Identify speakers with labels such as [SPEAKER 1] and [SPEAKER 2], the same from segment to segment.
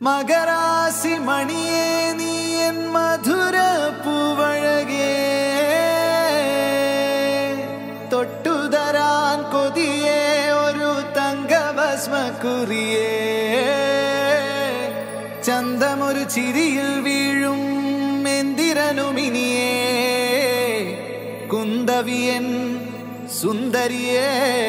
[SPEAKER 1] മകരാസി മണിയേ നീ എൻ മധുര പൂവഴകേ തൊട്ടുതരാൻ കൊതിയേ ഒരു തങ്കഭസ്മക്കുറിയേ ചന്തമൊരു ചിരിയിൽ വീഴും എന്തിരനുമിനിയേ കുന്തവിയൻ സുന്ദരിയേ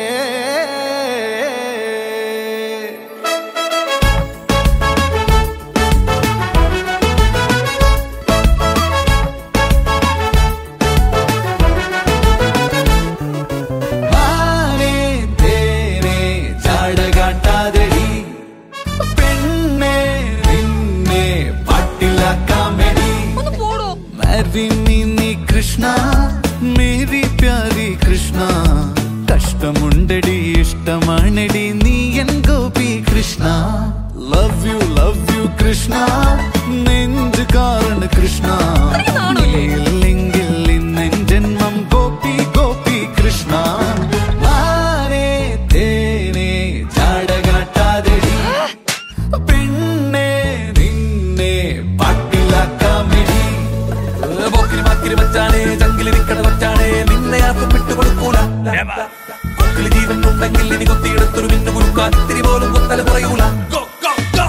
[SPEAKER 1] മാനേ തേനേ ചാടകാട്ടാതെടി പെണ്ണേ നിന്നെ പാട്ടിലാക്കാമെടി
[SPEAKER 2] ഒന്ന് പോടോ
[SPEAKER 1] മരുന്നിന്നി കൃഷ്ണ മേരി പ്യാരി കൃഷ്ണ കഷ്ടമുണ്ടടി ഇഷ്ടമാണടി നീ എൻ Gopi Krishna love you love you Krishna നെഞ്ചു കാരണ കൃഷ്ണ
[SPEAKER 2] നിനക്ക് നാണമില്ലേ?
[SPEAKER 1] ഇല്ലെങ്കിൽ ഇന്നെൻ ജന്മം ഗോപി ഗോപി കൃഷ്ണ മാനേ തേനേ ചാടകാട്ടാതെടി പെണ്ണേ നിന്നെ പാട്ടിലാക്കാമെടി
[SPEAKER 3] പോക്കിരി മാക്കിരി മച്ചാനെ ചങ്കിലിരിക്കണ മച്ചാനെ നിന്നെ ആർക്കും വിട്ടുകൊടുക്കൂല കൊക്കില് ജീവൻ ഉണ്ടെങ്കിൽ ഇനി കൊത്തിയെടുത്തൊരു മിന്നു കുറുക്കാൻ ഇത്തിരി പോലും കൊത്തല കുറയൂല Go, go, go.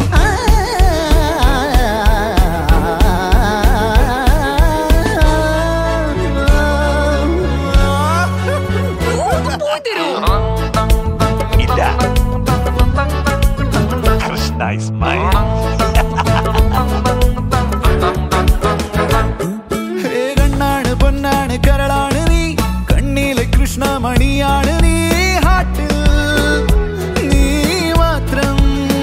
[SPEAKER 2] ഒന്ന് പോയി തരൂ
[SPEAKER 4] ഇല്ല കൃഷ്ണ ഇസ് മൈൻ
[SPEAKER 1] ഹേ കണ്ണാണ് പൊന്നാണ് കരളാണ് നീ കണ്ണിലെ കൃഷ്ണമണിയാണ് നീ ഹാട്ടിൽ നീ മാത്രം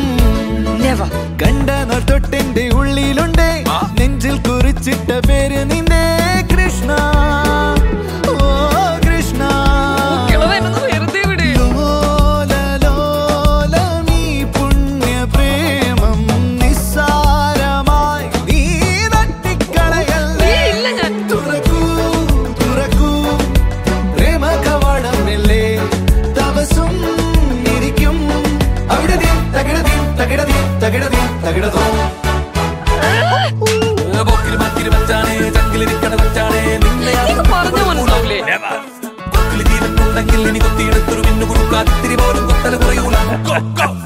[SPEAKER 1] കണ്ടനർ തൊട്ടെന്റെ ഉള്ളിലുണ്ട് നെഞ്ചിൽ കുറിച്ചിട്ട പേര് നിന്റെ കൃഷ്ണ ഓ കൃഷ്ണ
[SPEAKER 2] കിളവനൊന്ന് വെറുതെ വിട്
[SPEAKER 1] ലോല ലോല നീ പുണ്യ പ്രേമം നിസ്സാരമായി നീ തട്ടിക്കളയല്ലേ
[SPEAKER 2] ഏയ്, ഇല്ല ഞാൻ.
[SPEAKER 1] തുറക്കൂ തുറക്കൂ പ്രേമ കവാടം മെല്ലെ തപസും ഇരിക്കും അവിടെ നീ തകിടതി തകിടതി തകിടതി തകിടതോ
[SPEAKER 3] പോക്കിരി മാക്കിരി മച്ചാനെ ചങ്കിലിരിക്കണ മച്ചാനെ നിന്നെ
[SPEAKER 2] നീക്ക് പറഞ്ഞ മനസ്സിലാവില്ലേ
[SPEAKER 3] കൊക്കില് ജീവൻ ഉണ്ടെങ്കിൽ ഇനി കൊത്തിയെടുത്തൊരു മിന്നു കുറുക്കാൻ ഇത്തിരി പോലും കൊത്തല കുറയൂല Go, go,